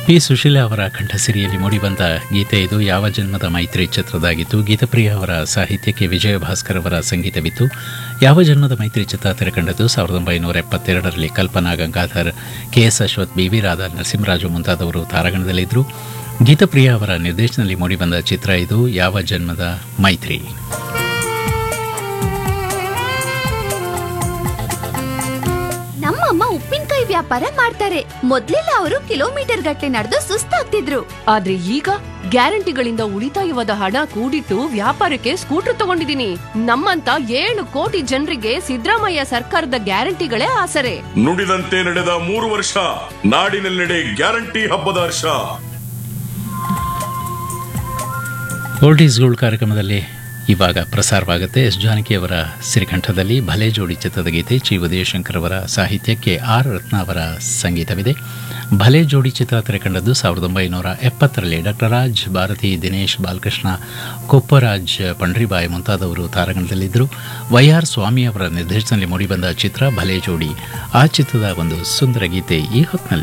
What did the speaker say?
P Sushila ಅವರ ಕಂಠಸಿರಿಯಲ್ಲಿ ಮೂಡಿಬಂದ ಗೀತೆ ಇದು ಯಾವ ಜನ್ಮದ ಮೈತ್ರಿ ಚಿತ್ರದಾಗಿತ್ತು ಗೀತಪ್ರಿಯ ಅವರ ಸಾಹಿತ್ಯಕ್ಕೆ ವಿಜಯ ಭಾಸ್ಕರ್ ಅವರ ಸಂಗೀತವಿತ್ತು ಯಾವ ಜನ್ಮದ ಮೈತ್ರಿ ಚಿತ್ರ ತೆರೆಕಂಡದ್ದು ಸಾವಿರದ ಒಂಬೈನೂರ ಎಪ್ಪತ್ತೆರಡರಲ್ಲಿ Kalpana Gangadhar K S Ashwath B V Radha Narasimharaju ಮುಂತಾದವರು ತಾರಾಗಣದಲ್ಲಿದ್ದರು ಗೀತಪ್ರಿಯ ಅವರ ನಿರ್ದೇಶನದಲ್ಲಿ ಮೂಡಿಬಂದ ಚಿತ್ರ ಇದು ಯಾವ ಜನ್ಮದ ಮೈತ್ರಿ ನಮ್ಮಮ್ಮ ಉಪ್ಪಿನಕಾಯಿ ವ್ಯಾಪಾರ ಮಾಡ್ತಾರೆ ಮೊದ್ಲೆಲ್ಲ ಅವರು ಕಿಲೋಮೀಟರ್ ಗಟ್ಟಲೆ ನಡೆದು ಸುಸ್ತಾಗ್ತಿದ್ರು ಆದ್ರೆ ಈಗ ಗ್ಯಾರಂಟಿಗಳಿಂದ ಉಳಿತಾಯವಾದ ಹಣ ಕೂಡಿಟ್ಟು ವ್ಯಾಪಾರಕ್ಕೆ ಸ್ಕೂಟರ್ ತಗೊಂಡಿದೀನಿ ನಮ್ಮಂತ ಏಳು ಕೋಟಿ ಜನರಿಗೆ ಸಿದ್ದರಾಮಯ್ಯ ಸರ್ಕಾರದ ಗ್ಯಾರಂಟಿಗಳೇ ಆಸರೆ ನುಡಿದಂತೆ ನಡೆದ ಮೂರು ವರ್ಷ ನಾಡಿನೆಲ್ಲೆಡೆ ಗ್ಯಾರಂಟಿ ಹಬ್ಬದ ಹರ್ಷ ಓಲ್ಡ್ ಈಸ್ ಗೋಲ್ಡ್ ಕಾರ್ಯಕ್ರಮದಲ್ಲಿ ಇವಾಗ ಪ್ರಸಾರವಾಗುತ್ತೆ ಎಸ್ ಜಾನಕಿಯವರ ಸಿರಿಕಂಠದಲ್ಲಿ ಭಲೆ ಜೋಡಿ ಚಿತ್ರದ ಗೀತೆ ಚಿ ಉದಯಶಂಕರ್ ಅವರ ಸಾಹಿತ್ಯಕ್ಕೆ ಆರ್ ರತ್ನ ಅವರ ಸಂಗೀತವಿದೆ ಭಲೆ ಜೋಡಿ ಚಿತ್ರ ತೆರೆಕಂಡದ್ದು ಸಾವಿರದ ಒಂಬೈನೂರ ಎಪ್ಪತ್ತರಲ್ಲಿ ಡಾಕ್ಟರ್ ರಾಜ್ ಭಾರತಿ ದಿನೇಶ್ ಬಾಲಕೃಷ್ಣ ಕೊಪ್ಪರಾಜ್ ಪಂಡ್ರಿಬಾಯ್ ಮುಂತಾದವರು ತಾರಾಗಣದಲ್ಲಿದ್ದರು ವೈ ಆರ್ ಸ್ವಾಮಿ ಅವರ ನಿರ್ದೇಶನದಲ್ಲಿ ಮೂಡಿಬಂದ ಚಿತ್ರ ಭಲೆ ಜೋಡಿ ಆ ಚಿತ್ರದ ಒಂದು ಸುಂದರ ಗೀತೆ ಈ ಹೊತ್ತಿನಲ್ಲಿ